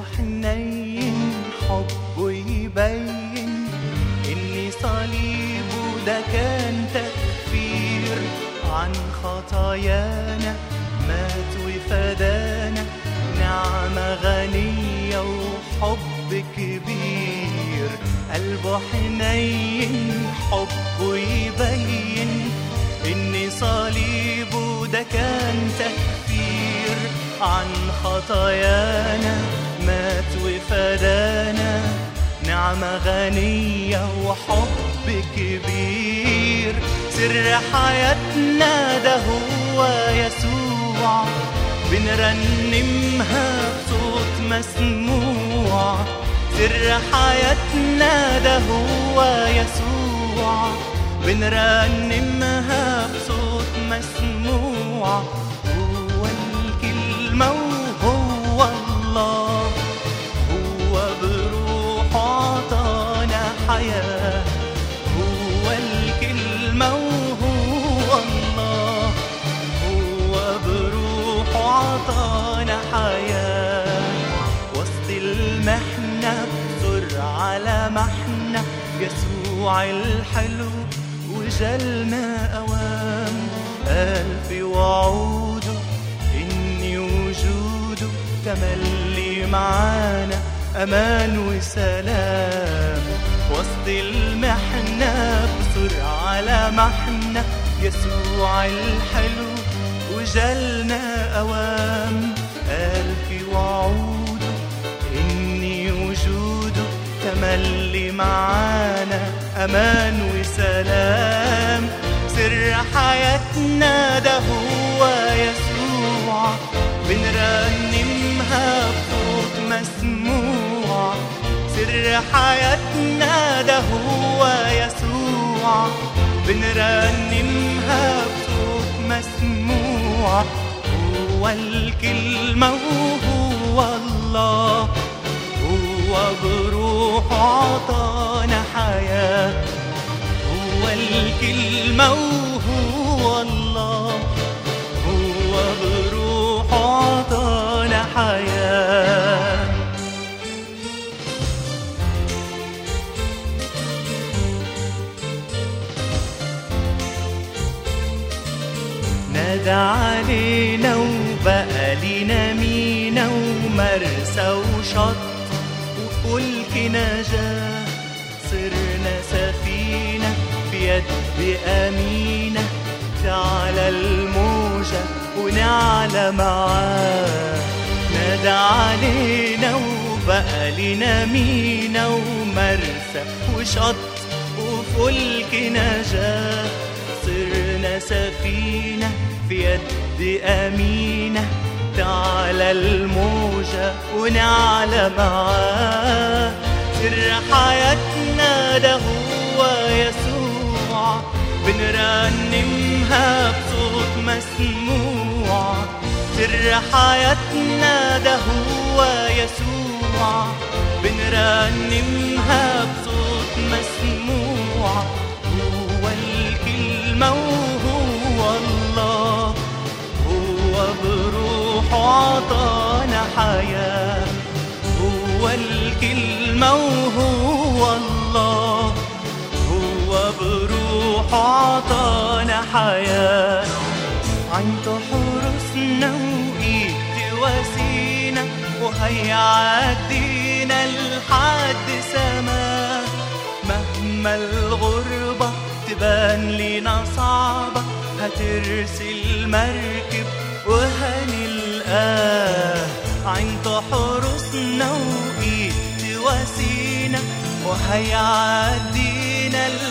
قلبه حنين حبه يبين إني صليبه ده كان تكفير عن خطايانا مات وفدانا نعمة غنية وحب كبير قلبه حنين حبه يبين إني صليبه ده كان تكفير عن خطايانا مات وفدانا نعمة غنية وحب كبير سر حياتنا ده هو يسوع بنرنمها بصوت مسموع سر حياتنا ده هو يسوع بنرنمها بصوت مسموع هو الكلمة وهو الله هو بروحه عطانا حياة هو الكلمة وهو الله هو بروحه عطانا حياة وسط المحنة بسر على محنة يسوع الحلو وجالنا أوام قال في وعوده إني وجوده تملي معانا أمان وسلام وسط المحنة بسر على محنة يسوع الحلو وجالنا أوام قال في وعوده إني وجوده تملي معانا أمان وسلام سر حياتنا ده هو يسوع بنرنمها بصوت مسموع سر حياتنا ده هو يسوع بنرنمها بصوت مسموع هو الكلمة وهو الله هو بروحه عطانا حياة هو الكلمة وهو الله هو بروحه عطانا حياة نادى علينا وبقى لينا مينا ومرسى وشط وفلك نجاة صرنا سفينة بيد أمينة تعلى الموجة ونعلى معاه نادى علينا وبقى لينا مينا ومرسى وشط وفلك نجاة صرنا سفينة في يد أمينة تعلى الموجة ونعلى معاه سر حياتنا ده هو يسوع بنرنمها بصوت مسموع سر حياتنا ده هو يسوع بنرنمها بصوت مسموع هو الكلمة وهو الله هو بروحه عطانا حياة هو الكلمة وهو الله هو بروحه عطانا حياة عنده حرسنا وإيد تواسينا وهيعدينا لحد سما مهما الغربة تبان لينا صعبة هترسل مركب وهنلقاه عنده حرسنا وإيد تواسينا وهيعدينا